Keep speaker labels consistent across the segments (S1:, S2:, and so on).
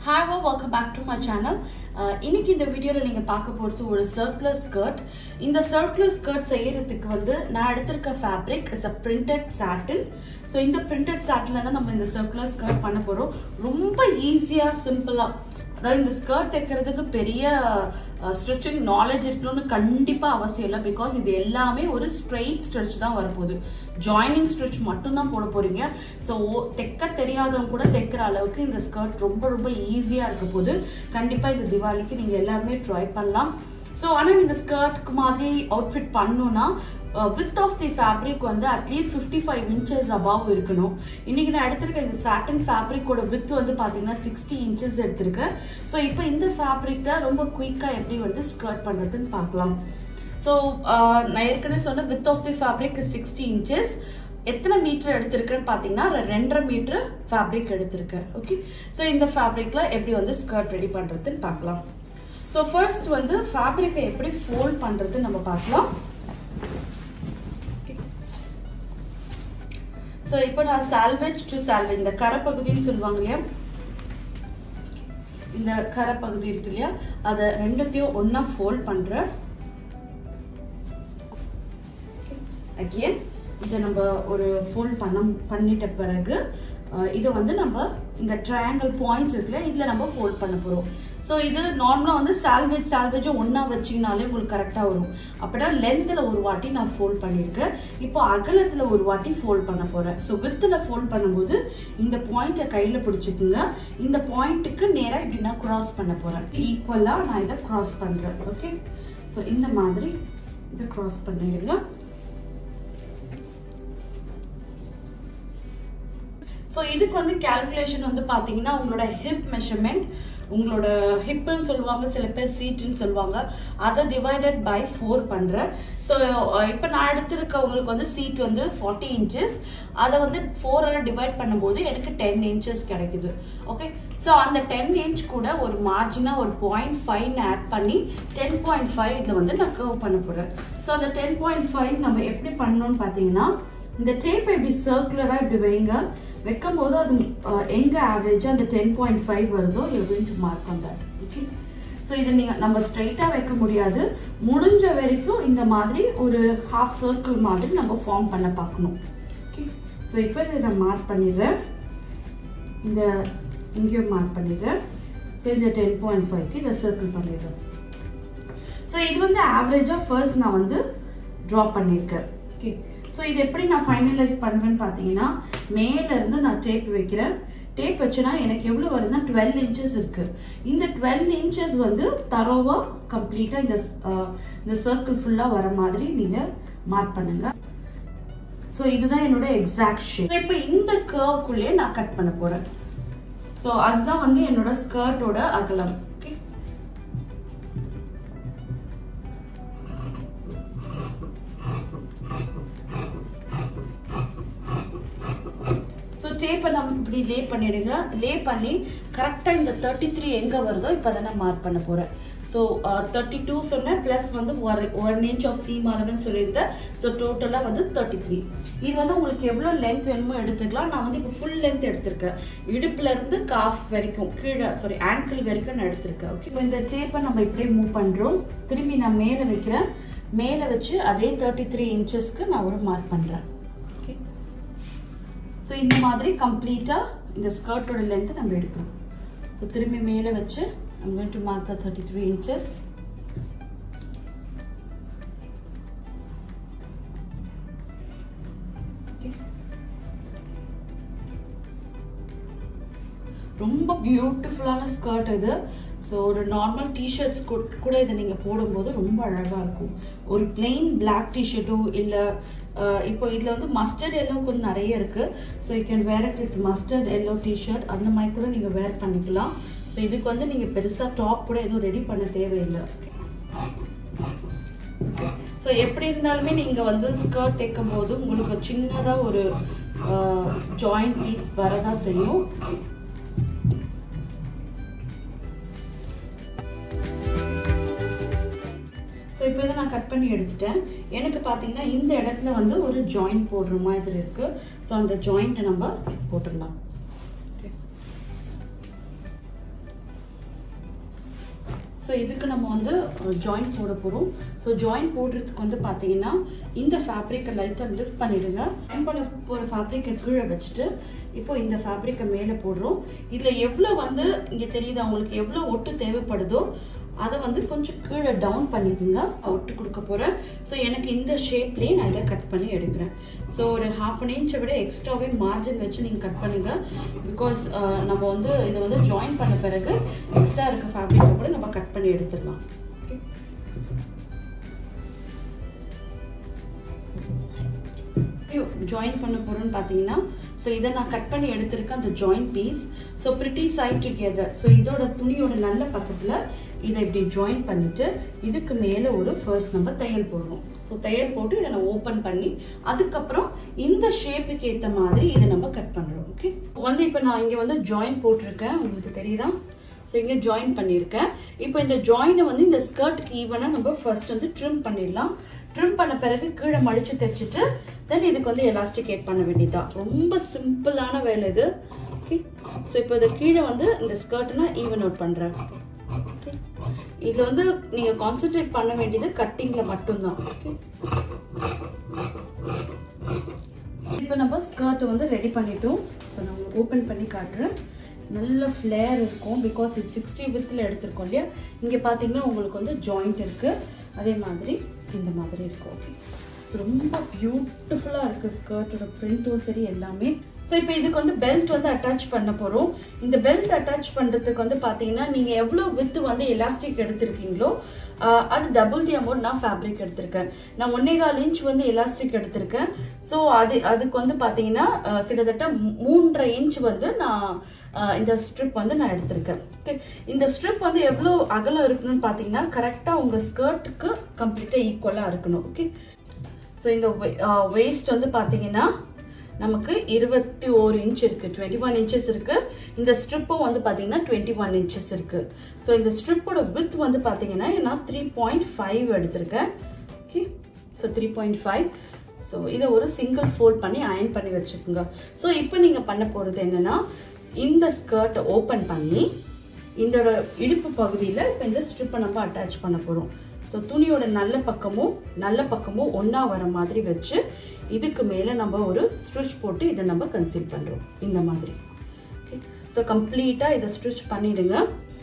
S1: Hi welcome back to my channel இன்னைக்கு இந்த வீடியோவில் நீங்கள் பார்க்க போகிறது ஒரு சர்க்குலர் ஸ்கர்ட் இந்த சர்க்குலர் ஸ்கர்ட் செய்யறதுக்கு வந்து நான் எடுத்திருக்க fabric is a printed satin so இந்த பிரிண்டட் சாட்டில் தான் நம்ம இந்த சர்க்குலர் ஸ்கர்ட் பண்ண போகிறோம் ரொம்ப ஈஸியாக சிம்பிளாக அதாவது இந்த ஸ்கர்ட் தைக்கிறதுக்கு பெரிய ஸ்ட்ரிச்சிங் நாலேஜ் இருக்கணும்னு கண்டிப்பாக அவசியம் இல்லை பிகாஸ் இது எல்லாமே ஒரு ஸ்ட்ரெயிட் ஸ்ட்ரிச் தான் வரப்போகுது ஜாயினிங் ஸ்ட்ரிச் மட்டும்தான் போட போறீங்க ஸோ தைக்க தெரியாதவங்க கூட தைக்கிற அளவுக்கு இந்த ஸ்கர்ட் ரொம்ப ரொம்ப ஈஸியாக இருக்க போது கண்டிப்பாக இந்த திவாலிக்கு நீங்கள் எல்லாருமே ட்ரை பண்ணலாம் ஸோ ஆனால் நீங்கள் ஸ்கர்ட்க்கு மாதிரி அவுட்ஃபிட் பண்ணணும்னா வித் ஆஃப் தி ஃபேப்ரிக் வந்து at least fifty five inches above இருக்கணும் இன்னைக்கு நான் எடுத்திருக்க இந்த சாட்டன் ஃபேப்ரிக்கோட வித் வந்து பார்த்தீங்கன்னா சிக்ஸ்டி இன்ச்சஸ் எடுத்திருக்கேன் ஸோ இப்போ இந்த ஃபேப்ரிக்கை ரொம்ப குயிக்காக எப்படி வந்து ஸ்கர்ட் பண்ணுறதுன்னு பார்க்கலாம் ஸோ நான் ஏற்கனவே சொன்ன width of the fabric sixty inches எத்தனை மீட்டர் எடுத்திருக்கேன்னு பார்த்தீங்கன்னா ரெண்டரை மீட்டர் ஃபேப்ரிக் எடுத்திருக்கேன் ஓகே ஸோ இந்த ஃபேப்ரிக்கில் எப்படி வந்து ஸ்கர்ட் ரெடி பண்ணுறதுன்னு பார்க்கலாம் ஸோ ஃபர்ஸ்ட் வந்து ஃபேப்ரிக்கை எப்படி ஃபோல்ட் பண்ணுறது நம்ம பார்க்கலாம் ஸோ இப்போ நான் சால்வேஜ் டு சால்வேஜ் இந்த கரைப்பகுதின்னு சொல்லுவாங்க இல்லையா இந்த கரைப்பகுதி இருக்கு இல்லையா அதை ரெண்டுத்தையும் ஒன்றா ஃபோல்ட் பண்ணுறேன் அகெயின் இதை நம்ம ஒரு ஃபோல்ட் பண்ண பண்ணிட்ட பிறகு இதை வந்து நம்ம இந்த ட்ரையாங்கிள் பாயிண்ட்ஸ் இருக்குல்ல இதில் நம்ம ஃபோல்ட் பண்ண போகிறோம் ஸோ இது நார்மலாக வந்து சால்வேஜ் சால்வேஜும் ஒன்றா வச்சிங்கனாலே உங்களுக்கு கரெக்டாக வரும் அப்படின்னா லென்த்தில் ஒரு வாட்டி நான் ஃபோல்ட் பண்ணியிருக்கேன் இப்போ அகலத்தில் ஒரு வாட்டி ஃபோல்ட் பண்ண போகிறேன் ஸோ வித்தில் ஃபோல்ட் பண்ணும்போது இந்த பாயிண்ட்டை கையில் பிடிச்சிக்குங்க இந்த பாயிண்ட்டுக்கு நேராக இப்படி நான் க்ராஸ் பண்ண போகிறேன் ஈக்குவலாக நான் இதை க்ராஸ் பண்ணுறேன் ஓகே ஸோ இந்த மாதிரி இதை க்ராஸ் பண்ணிடுங்க ஸோ இதுக்கு வந்து கேல்குலேஷன் வந்து பார்த்தீங்கன்னா உங்களோட ஹிப் மெஷர்மெண்ட் உங்களோட ஹிப்புன்னு சொல்லுவாங்க சில பேர் சீட்டுன்னு சொல்லுவாங்க அதை டிவைடட் பை ஃபோர் பண்ணுறேன் ஸோ இப்போ நான் எடுத்திருக்கவங்களுக்கு வந்து சீட் வந்து ஃபார்ட்டி இன்ச்சஸ் அதை வந்து ஃபோரால் டிவைட் பண்ணும்போது எனக்கு டென் இன்ச்சஸ் கிடைக்குது ஓகே ஸோ அந்த டென் இன்ச் கூட ஒரு மார்ஜினாக ஒரு பாயிண்ட் ஃபைவ் ஆட் பண்ணி டென் பாயிண்ட் ஃபைவ் இதில் வந்து நான் கர்வ் பண்ண போகிறேன் ஸோ அந்த டென் பாயிண்ட் ஃபைவ் நம்ம எப்படி பண்ணணும்னு பார்த்தீங்கன்னா இந்த டேப் இப்படி சர்க்குலராக இப்படி வைங்க வைக்கும் போது அது எங்கே ஆவரேஜாக அந்த டென் பாயிண்ட் ஃபைவ் வருதோ you going to mark on that okay so இதை நீங்கள் நம்ம ஸ்ட்ரைட்டாக வைக்க முடியாது முடிஞ்ச வரைக்கும் இந்த மாதிரி ஒரு ஹாஃப் சர்க்கிள் மாதிரி நம்ம ஃபார்ம் பண்ண பார்க்கணும் ஓகே ஸோ இப்போ இதை நான் மார்க் பண்ணிடுறேன் இந்த இங்கேயும் மார்க் பண்ணிடுறேன் ஸோ இந்த டென் பாயிண்ட் ஃபைவ்க்கு இதை சர்க்கிள் பண்ணிடுறேன் ஸோ இது வந்து ஆவரேஜாக ஃபர்ஸ்ட் நான் வந்து ட்ரா பண்ணியிருக்கேன் ஓகே ஸோ இது எப்படி நான் ஃபைனலைஸ் பண்ணுவேன்னு பார்த்தீங்கன்னா மேலேருந்து நான் டேப் வைக்கிறேன் டேப் வச்சுனா எனக்கு எவ்வளோ வருதுன்னா டுவெல் இன்ச்சஸ் இருக்கு இந்த டுவெல் இன்ச்சஸ் வந்து தரோவாக கம்ப்ளீட்டாக இந்த இந்த சர்க்கிள் ஃபுல்லாக வர மாதிரி நீங்கள் மார்க் பண்ணுங்க ஸோ இதுதான் என்னோட எக்ஸாக்ட் ஷேப் இப்போ இந்த கர்வ்க்குள்ளேயே நான் கட் பண்ண போகிறேன் ஸோ அதுதான் வந்து என்னோட ஸ்கர்ட்டோட அகலம் ஓகே ஸோ டேப்பை நம்ம இப்படி லே பண்ணிடுங்க லே பண்ணி கரெக்டாக இந்த தேர்ட்டி த்ரீ எங்கே வருதோ இப்போ அதை நான் மார்க் பண்ண போகிறேன் ஸோ தேர்ட்டி டூ சொன்னேன் ப்ளஸ் வந்து ஒரு ஒன் இன்ச் ஆஃப் சீம் அளவுன்னு சொல்லியிருந்தேன் ஸோ டோட்டலாக வந்து தேர்ட்டி த்ரீ இது வந்து உங்களுக்கு எவ்வளோ லென்த் வேணுமோ எடுத்துக்கலாம் நான் வந்து இப்போ ஃபுல் லென்த் எடுத்திருக்கேன் இடுப்புலேருந்து காஃப் வரைக்கும் கீழே சாரி ஆங்கிள் வரைக்கும் நான் எடுத்திருக்கேன் ஓகே இப்போ இந்த டேப்பை நம்ம இப்படியே மூவ் பண்ணுறோம் திரும்பி நான் மேலே வைக்கிறேன் மேலே வச்சு அதே தேர்ட்டி த்ரீ இன்ச்சஸ்க்கு நான் ஒரு மார்க் பண்ணுறேன் ஓகே ஸோ இந்த மாதிரி கம்ப்ளீட்டாக இந்த ஸ்கர்ட்டோட லென்த்தை நம்ம எடுக்கிறோம் ஸோ திரும்பி மேலே வச்சு I'm going to mark the 33 inches. ரொம்ப பியூட்டிஃபுல்லான ஸ்கர்ட் இது ஸோ ஒரு நார்மல் டிஷர்ட்ஸ் கூட இதை நீங்கள் போடும்போது ரொம்ப அழகாக இருக்கும் ஒரு பிளெயின் பிளாக் டிஷர்ட்டோ இல்லை இப்போ இதில் வந்து மஸ்டர்ட் எல்லோ கொஞ்சம் நிறைய இருக்குது so you can wear it with mustard yellow T-shirt அந்த மாதிரி கூட நீங்கள் வேர் பண்ணிக்கலாம் ஸோ இதுக்கு வந்து நீங்கள் பெருசாக டாப் கூட எதுவும் ரெடி பண்ண தேவையில்லை ஸோ எப்படி இருந்தாலுமே நீங்கள் வந்து ஸ்கர்ட் தைக்கும் போது உங்களுக்கு சின்னதாக ஒரு ஜாயிண்ட் பீஸ் வரதான் செய்யும் ஸோ இப்போ இதை நான் கட் பண்ணி எடுத்துட்டேன் எனக்கு பார்த்தீங்கன்னா இந்த இடத்துல வந்து ஒரு ஜாயிண்ட் போடுற மாதிரி இருக்குது ஸோ அந்த ஜாயிண்ட்டை நம்ம போட்டுடலாம் ஸோ இதுக்கு நம்ம வந்து ஜாயின் போட போகிறோம் ஸோ ஜாயின் போடுறதுக்கு வந்து பார்த்தீங்கன்னா இந்த ஃபேப்ரிக்கை லைட்டாக லிஃப்ட் பண்ணிடுங்க ஜாயின் பண்ண போகிற ஃபேப்ரிக்கை கீழே வச்சுட்டு இப்போ இந்த ஃபேப்ரிக்கை மேலே போடுறோம் இதில் எவ்வளோ வந்து இங்கே தெரியுது அவங்களுக்கு எவ்வளோ ஒட்டு தேவைப்படுதோ அதை வந்து கொஞ்சம் கீழே டவுன் பண்ணிக்கோங்க ஒட்டு கொடுக்க போகிறேன் ஸோ எனக்கு இந்த ஷேப்லேயே நான் இதை கட் பண்ணி எடுக்கிறேன் ஸோ ஒரு ஹாஃப் அன் இன்ச்சை விட எக்ஸ்ட்ராவே மார்ஜின் வச்சு நீங்கள் கட் பண்ணுங்க பிகாஸ் நம்ம வந்து இதை வந்து ஜாயின் பண்ண பிறகு எக்ஸ்ட்ரா இருக்க ஃபேப்ரிக்கை கூட நம்ம கட் பண்ணி எடுத்துடலாம் ஜாயின் பண்ண போகிறோன்னு பார்த்தீங்கன்னா ஸோ இதை நான் கட் பண்ணி எடுத்திருக்கேன் அந்த join piece so pretty side together so இதோட துணியோட நல்ல பக்கத்தில் இதை இப்படி ஜாயின் பண்ணிட்டு இதுக்கு மேலே ஒரு ஃபர்ஸ்ட் நம்ம தையல் போடுவோம் ஸோ தையல் போட்டு இதை நான் ஓப்பன் பண்ணி அதுக்கப்புறம் இந்த ஷேப்புக்கு ஏற்ற மாதிரி இதை நம்ம கட் பண்ணுறோம் ஓகே வந்து இப்போ நான் இங்கே வந்து ஜாயின் போட்டிருக்கேன் உங்களுக்கு தெரியுதா ஸோ இங்கே ஜாயின் பண்ணியிருக்கேன் இப்போ இந்த ஜாயினை வந்து இந்த ஸ்கர்ட்டுக்கு ஈவனாக நம்ம ஃபர்ஸ்ட் வந்து ட்ரிம் பண்ணிடலாம் ட்ரிம் பண்ண பிறகு கீழே மடித்து தைச்சிட்டு தென் இதுக்கு வந்து எலாஸ்டிகேட் பண்ண வேண்டியதான் ரொம்ப சிம்பிளான வேலை இது ஓகே ஸோ இப்போ இதை கீழே வந்து இந்த ஸ்கர்ட்னா ஈவன் அவுட் பண்ணுறேன் ஓகே இதில் வந்து நீங்கள் கான்சென்ட்ரேட் பண்ண வேண்டியது கட்டிங்கில் மட்டும்தான் ஓகே இப்போ நம்ம ஸ்கர்ட்டை வந்து ரெடி பண்ணிட்டோம் ஸோ நான் உங்களுக்கு ஓப்பன் பண்ணி காட்டுறேன் நல்ல ஃப்ளேர் இருக்கும் பிகாஸ் இது சிக்ஸ்டி வித்தில் எடுத்திருக்கோம் இல்லையா இங்கே பார்த்தீங்கன்னா உங்களுக்கு வந்து ஜாயிண்ட் இருக்குது அதே மாதிரி இந்த மாதிரி இருக்கும் ஓகே ஸோ ரொம்ப பியூட்டிஃபுல்லாக இருக்குது ஸ்கர்ட்டோட பிரிண்ட்டும் சரி எல்லாமே ஸோ இப்போ இதுக்கு வந்து பெல்ட் வந்து அட்டாச் பண்ண போகிறோம் இந்த பெல்ட் அட்டாச் பண்ணுறதுக்கு வந்து பார்த்தீங்கன்னா நீங்கள் எவ்வளோ வித்து வந்து எலாஸ்டிக் எடுத்திருக்கீங்களோ அது டபுள் தி அமௌண்ட் நான் ஃபேப்ரிக் எடுத்திருக்கேன் நான் ஒன்னே கால் இன்ச் வந்து எலாஸ்டிக் எடுத்திருக்கேன் ஸோ அது அதுக்கு வந்து பார்த்தீங்கன்னா கிட்டத்தட்ட மூன்றரை இன்ச் வந்து நான் இந்த ஸ்ட்ரிப் வந்து நான் எடுத்திருக்கேன் ஓகே இந்த ஸ்ட்ரிப் வந்து எவ்வளோ அகலம் இருக்கணும்னு பார்த்தீங்கன்னா கரெக்டாக உங்கள் ஸ்கர்ட்டுக்கு கம்ப்ளீட்டாக ஈக்குவலாக இருக்கணும் ஓகே ஸோ இந்த வேஸ்ட் வந்து பார்த்தீங்கன்னா நமக்கு இருபத்தி ஓரு இன்ச் இருக்கு டுவெண்ட்டி ஒன் இன்ச்சஸ் இருக்கு இந்த ஸ்ட்ரிப்பும் வந்து பார்த்தீங்கன்னா டுவெண்ட்டி ஒன் இன்ச்சஸ் இருக்கு ஸோ இந்த ஸ்ட்ரிப்போட வித் வந்து பார்த்தீங்கன்னா நான் த்ரீ பாயிண்ட் ஃபைவ் எடுத்திருக்கேன் okay so three point five so இதை ஒரு சிங்கிள் ஃபோல்ட் பண்ணி அயன் பண்ணி வச்சுக்கோங்க ஸோ இப்போ நீங்கள் பண்ண போகிறது என்னன்னா இந்த ஸ்கர்ட்டை ஓப்பன் பண்ணி இதோட இடுப்பு பகுதியில் இப்போ இந்த ஸ்ட்ரிப்பை நம்ம அட்டாச் பண்ண போகிறோம் ஸோ துணியோட நல்ல பக்கமும் நல்ல பக்கமும் ஒன்றா வர மாதிரி வச்சு இதுக்கு மேலே நம்ம ஒரு ஸ்டிச் போட்டு இதை நம்ம கன்சீல் பண்ணுறோம் இந்த மாதிரி ஓகே ஸோ கம்ப்ளீட்டாக இதை ஸ்டிச் பண்ணிடுங்க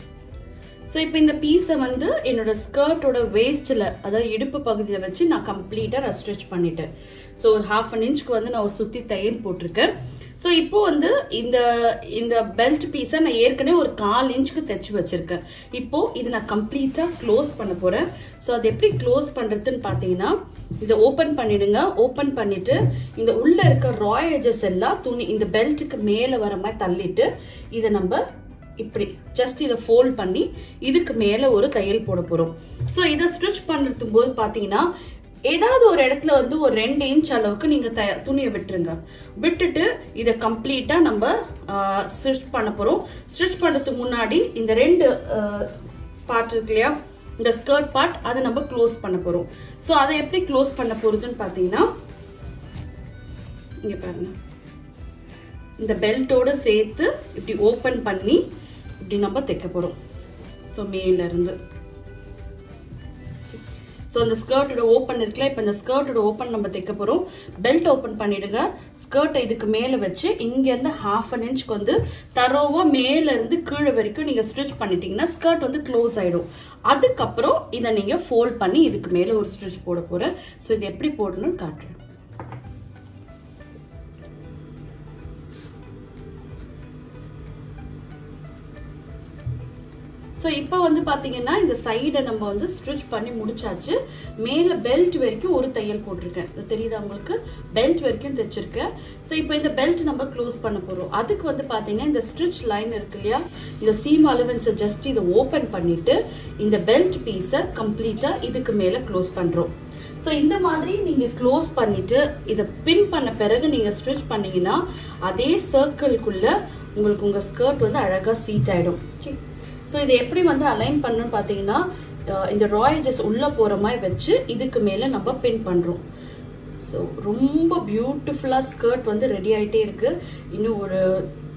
S1: ஸோ இப்போ இந்த பீஸை வந்து என்னோட ஸ்கர்ட்டோட வேஸ்ட்டில் அதாவது இடுப்பு பகுதியில் வச்சு நான் கம்ப்ளீட்டாக நான் ஸ்டிச் பண்ணிட்டேன் ஸோ ஒரு ஹாஃப் அன் இன்ச்க்கு வந்து நான் சுற்றி தையல் போட்டிருக்கேன் ஸோ இப்போ வந்து இந்த இந்த பெல்ட் பீஸை நான் ஏற்கனவே ஒரு கால் இன்ச்சுக்கு தைச்சு வச்சிருக்கேன் இப்போ இது நான் கம்ப்ளீட்டாக க்ளோஸ் பண்ண போகிறேன் ஸோ அது எப்படி க்ளோஸ் பண்ணுறதுன்னு பார்த்தீங்கன்னா இதை ஓப்பன் பண்ணிடுங்க ஓப்பன் பண்ணிட்டு இந்த உள்ள இருக்க ராய் எஜஸ் எல்லாம் துணி இந்த பெல்ட்டுக்கு மேலே வர மாதிரி தள்ளிட்டு இதை நம்ம இப்படி ஜஸ்ட் இதை ஃபோல்ட் பண்ணி இதுக்கு மேலே ஒரு தையல் போட போகிறோம் ஸோ இதை ஸ்டிச் பண்ணுறதுக்கு போது பார்த்தீங்கன்னா ஏதாவது ஒரு இடத்துல வந்து ஒரு ரெண்டு இன்ச் அளவுக்கு நீங்க துணியை விட்டுருங்க விட்டுட்டு இதை கம்ப்ளீட்டா நம்ம ஸ்டிச் பண்ண போறோம் ஸ்டிச் பண்றதுக்கு முன்னாடி இந்த ரெண்டு பார்ட் இருக்கு இல்லையா இந்த ஸ்கர்ட் பார்ட் அதை நம்ம க்ளோஸ் பண்ண போறோம் ஸோ அதை எப்படி க்ளோஸ் பண்ண போறதுன்னு பார்த்தீங்கன்னா இங்க பாருங்க இந்த பெல்ட்டோட சேர்த்து இப்படி ஓப்பன் பண்ணி இப்படி நம்ம தைக்க போறோம் ஸோ மேல இருந்து ஸோ அந்த ஸ்கர்ட்டோட ஓப்பன் இருக்குல்ல இப்போ இந்த ஸ்கர்ட்டோட ஓப்பன் நம்ம தைக்க போகிறோம் பெல்ட் ஓப்பன் பண்ணிடுங்க ஸ்கர்ட்டை இதுக்கு மேலே வச்சு இங்கேருந்து ஹாஃப் அன் இன்ச்க்கு வந்து தரோவாக மேலேருந்து கீழே வரைக்கும் நீங்கள் ஸ்டிச் பண்ணிட்டீங்கன்னா ஸ்கர்ட் வந்து க்ளோஸ் ஆகிடும் அதுக்கப்புறம் இதை நீங்கள் ஃபோல்ட் பண்ணி இதுக்கு மேலே ஒரு ஸ்டிச் போட போகிறேன் ஸோ இது எப்படி போடணும்னு காட்டுறேன் ஸோ இப்போ வந்து பார்த்தீங்கன்னா இந்த சைடை நம்ம வந்து ஸ்டிச் பண்ணி முடிச்சாச்சு மேலே பெல்ட் வரைக்கும் ஒரு தையல் போட்டிருக்கேன் இது தெரியுதா உங்களுக்கு பெல்ட் வரைக்கும் தைச்சிருக்கேன் ஸோ இப்போ இந்த பெல்ட் நம்ம க்ளோஸ் பண்ண போகிறோம் அதுக்கு வந்து பார்த்தீங்கன்னா இந்த ஸ்டிச் லைன் இருக்கு இல்லையா இந்த சீம் அலவன்ஸை ஜஸ்ட் இதை ஓப்பன் பண்ணிட்டு இந்த பெல்ட் பீஸை கம்ப்ளீட்டாக இதுக்கு மேலே க்ளோஸ் பண்ணுறோம் ஸோ இந்த மாதிரி நீங்கள் க்ளோஸ் பண்ணிட்டு இதை பின் பண்ண பிறகு நீங்கள் ஸ்டிச் பண்ணீங்கன்னா அதே சர்க்கிள்குள்ள உங்களுக்கு உங்கள் ஸ்கர்ட் வந்து அழகாக சீட் ஆகிடும் ஓகே ஸோ இதை எப்படி வந்து அலைன் பண்ணணும்னு பார்த்தீங்கன்னா அஹ் இந்த ராயஜஸ் உள்ளே போகிற மாதிரி வச்சு இதுக்கு மேலே நம்ம பின் பண்ணுறோம் ஸோ ரொம்ப பியூட்டிஃபுல்லாக ஸ்கர்ட் வந்து ரெடி ஆகிட்டே இருக்கு இன்னும் ஒரு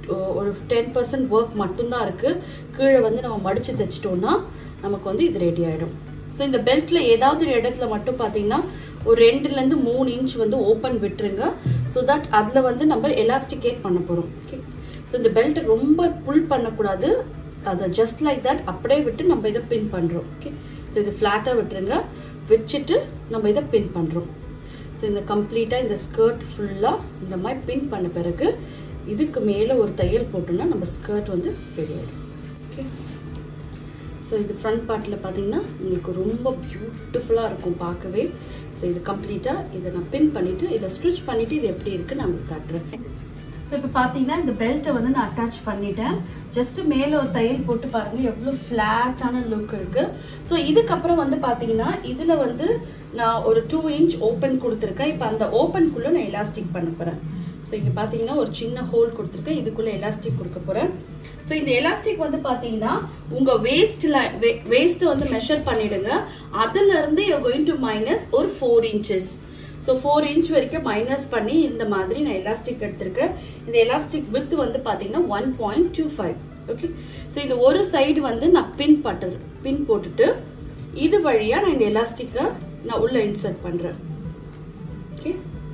S1: ஒரு டென் பர்சன்ட் ஒர்க் மட்டும்தான் இருக்குது கீழே வந்து நம்ம மடித்து தைச்சிட்டோம்னா நமக்கு வந்து இது ரெடி ஆகிடும் ஸோ இந்த பெல்ட்டில் ஏதாவது ஒரு இடத்துல மட்டும் பார்த்தீங்கன்னா ஒரு ரெண்டுலேருந்து மூணு இன்ச் வந்து ஓப்பன் விட்டுருங்க ஸோ தட் அதில் வந்து நம்ம எலாஸ்டிகேட் பண்ண போகிறோம் ஓகே ஸோ இந்த பெல்ட் ரொம்ப புல் பண்ணக்கூடாது அதை ஜஸ்ட் லைக் தட் அப்படியே விட்டு நம்ம இதை பின் பண்ணுறோம் ஓகே ஸோ இது ஃப்ளாட்டாக விட்டுருங்க வச்சுட்டு நம்ம இதை பின் பண்ணுறோம் ஸோ இந்த கம்ப்ளீட்டாக இந்த ஸ்கர்ட் ஃபுல்லாக இந்த மாதிரி பின் பண்ண பிறகு இதுக்கு மேலே ஒரு தையல் போட்டோம்னா நம்ம ஸ்கர்ட் வந்து ரெடி ஆகிடும் ஓகே ஸோ இது ஃப்ரண்ட் பார்ட்டில் பார்த்தீங்கன்னா உங்களுக்கு ரொம்ப பியூட்டிஃபுல்லாக இருக்கும் பார்க்கவே ஸோ இது கம்ப்ளீட்டாக இதை நான் பின் பண்ணிவிட்டு இதை ஸ்டிச் பண்ணிவிட்டு இது எப்படி இருக்குது நான் உங்களுக்கு காட்டுறேன் ஸோ இப்போ பார்த்தீங்கன்னா இந்த பெல்ட்டை வந்து நான் அட்டாச் பண்ணிட்டேன் ஜஸ்ட் மேலே ஒரு தையல் போட்டு பாருங்க எவ்வளோ ஃப்ளாட்டான லுக் இருக்கு ஸோ இதுக்கப்புறம் வந்து பார்த்தீங்கன்னா இதில் வந்து நான் ஒரு டூ இன்ச் ஓப்பன் கொடுத்துருக்கேன் இப்போ அந்த ஓப்பனுக்குள்ளே நான் எலாஸ்டிக் பண்ண போகிறேன் ஸோ இங்கே பார்த்தீங்கன்னா ஒரு சின்ன ஹோல் கொடுத்துருக்கேன் இதுக்குள்ளே எலாஸ்டிக் கொடுக்க போகிறேன் ஸோ இந்த எலாஸ்டிக் வந்து பார்த்தீங்கன்னா உங்கள் வேஸ்ட்ல வேஸ்ட்டை வந்து மெஷர் பண்ணிடுங்க அதுலேருந்து யூ கோயிங் டு மைனஸ் ஒரு four inches so four inch வரைக்கும் மைனஸ் பண்ணி இந்த மாதிரி நான் எலாஸ்டிக் எடுத்திருக்கேன் இந்த எலாஸ்டிக் வித் வந்து பார்த்தீங்கன்னா one point two five okay so இது ஒரு சைடு வந்து நான் பின் பட்டு பின் போட்டுட்டு இது வழியாக நான் இந்த எலாஸ்டிக்கை நான் உள்ள இன்சர்ட் பண்ணுறேன் ஓகே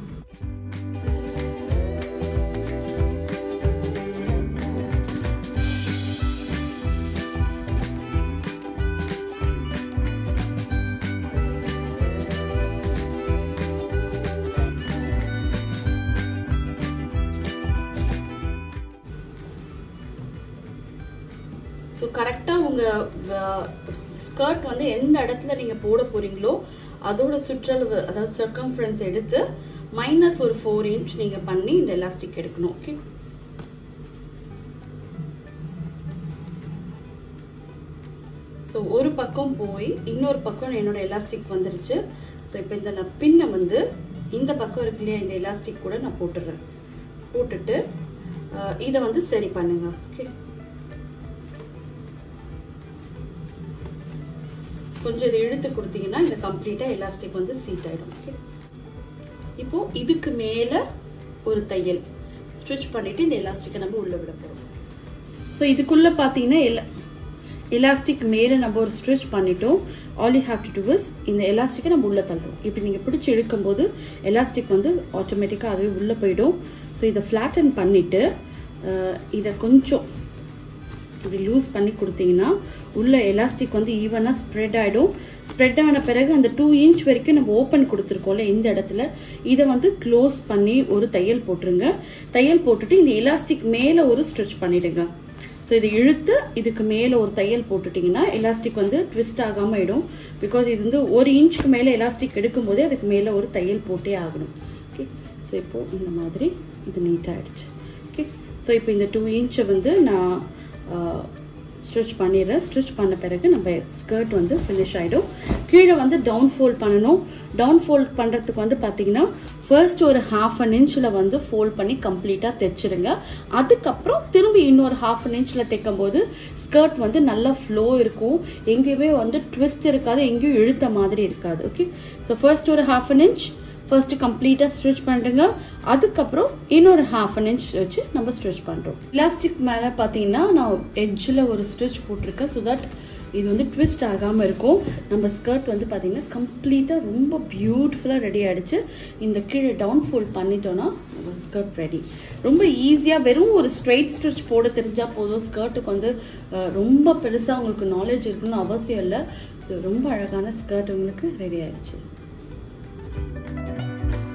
S1: ஸோ கரெக்டாக உங்கள் ஸ்கர்ட் வந்து எந்த இடத்துல நீங்கள் போட போகிறீங்களோ அதோட சுற்றளவு அதாவது சர்க்கம்ஃபரன்ஸ் எடுத்து மைனஸ் ஒரு ஃபோர் இன்ச் நீங்கள் பண்ணி இந்த எலாஸ்டிக் எடுக்கணும் ஓகே ஸோ ஒரு பக்கம் போய் இன்னொரு பக்கம் என்னோட எலாஸ்டிக் வந்துருச்சு ஸோ இப்போ இந்த நான் பின்னை வந்து இந்த பக்கம் இருக்கு இல்லையா இந்த எலாஸ்டிக் கூட நான் போட்டுடுறேன் போட்டுட்டு இதை வந்து சரி பண்ணுங்க ஓகே கொஞ்சம் இதை இழுத்து கொடுத்தீங்கன்னா இந்த கம்ப்ளீட்டாக எலாஸ்டிக் வந்து சீட் ஆகிடும் ஓகே இப்போ இதுக்கு மேலே ஒரு தையல் ஸ்டிச் பண்ணிட்டு இந்த எலாஸ்டிக்கை நம்ம உள்ள விட போகிறோம் ஸோ இதுக்குள்ளே பார்த்தீங்கன்னா எல்லா எலாஸ்டிக் மேலே நம்ம ஒரு ஸ்ட்ரிச் பண்ணிட்டோம் all you have to do is இந்த எலாஸ்டிக்கை நம்ம உள்ளே தள்ளுறோம் இப்படி நீங்கள் பிடிச்சி இழுக்கும் போது எலாஸ்டிக் வந்து ஆட்டோமேட்டிக்காக அதுவே உள்ளே போயிடும் ஸோ இதை ஃப்ளாட்டன் பண்ணிவிட்டு இதை கொஞ்சம் இப்படி லூஸ் பண்ணி கொடுத்தீங்கன்னா உள்ள எலாஸ்டிக் வந்து ஈவனாக ஸ்ப்ரெட் ஆகிடும் ஸ்ப்ரெட் ஆன பிறகு அந்த டூ இன்ச் வரைக்கும் நம்ம ஓப்பன் கொடுத்துருக்கோம்ல இந்த இடத்துல இதை வந்து க்ளோஸ் பண்ணி ஒரு தையல் போட்டுருங்க தையல் போட்டுட்டு இந்த எலாஸ்டிக் மேலே ஒரு ஸ்ட்ரெச் பண்ணிடுங்க ஸோ இதை இழுத்து இதுக்கு மேலே ஒரு தையல் போட்டுட்டிங்கன்னா எலாஸ்டிக் வந்து ட்விஸ்ட் ஆகாமல் ஆயிடும் பிகாஸ் இது வந்து ஒரு இன்ச்சுக்கு மேலே எலாஸ்டிக் எடுக்கும் போதே அதுக்கு மேலே ஒரு தையல் போட்டே ஆகணும் ஓகே ஸோ இப்போது இந்த மாதிரி இது நீட்டாகிடுச்சு ஓகே ஸோ இப்போ இந்த டூ இன்ச்சை வந்து நான் ஸ்டிச் பண்ணிடுறேன் ஸ்டிச் பண்ண பிறகு நம்ம ஸ்கர்ட் வந்து ஃபினிஷ் ஆகிடும் கீழே வந்து டவுன் ஃபோல்ட் பண்ணணும் டவுன் ஃபோல்ட் பண்ணுறதுக்கு வந்து பார்த்தீங்கன்னா ஃபர்ஸ்ட் ஒரு ஹாஃப் அன் இன்ச்சில் வந்து ஃபோல்ட் பண்ணி கம்ப்ளீட்டாக தைச்சிருங்க அதுக்கப்புறம் திரும்பி இன்னொரு ஹாஃப் அன் இன்ச்சில் தைக்கும் போது ஸ்கர்ட் வந்து நல்லா ஃப்ளோ இருக்கும் எங்கேயுமே வந்து ட்விஸ்ட் இருக்காது எங்கேயும் இழுத்த மாதிரி இருக்காது ஓகே ஸோ ஃபர்ஸ்ட் ஒரு ஹாஃப் அன் இன்ச் ஃபர்ஸ்ட் கம்ப்ளீட்டாக ஸ்டிச் பண்ணுங்க அதுக்கப்புறம் இன்னொரு ஹாஃப் அன் இன்ச் வச்சு நம்ம ஸ்டிச் பண்ணுறோம் எலாஸ்டிக் மேலே பார்த்தீங்கன்னா நான் எட்ஜில் ஒரு ஸ்டிச் போட்டிருக்கேன் ஸோ தட் இது வந்து ட்விஸ்ட் ஆகாமல் இருக்கும் நம்ம ஸ்கர்ட் வந்து பார்த்தீங்கன்னா கம்ப்ளீட்டாக ரொம்ப பியூட்டிஃபுல்லாக ரெடி ஆகிடுச்சு இந்த கீழே டவுன் ஃபோல்ட் பண்ணிட்டோன்னா நம்ம ஸ்கர்ட் ரெடி ரொம்ப ஈஸியாக வெறும் ஒரு ஸ்ட்ரைட் ஸ்டிச் போட தெரிஞ்சால் போதும் ஸ்கர்ட்டுக்கு வந்து ரொம்ப பெருசாக உங்களுக்கு நாலேஜ் இருக்கணும்னு அவசியம் இல்லை ஸோ ரொம்ப அழகான ஸ்கர்ட் உங்களுக்கு ரெடி ஆயிடுச்சு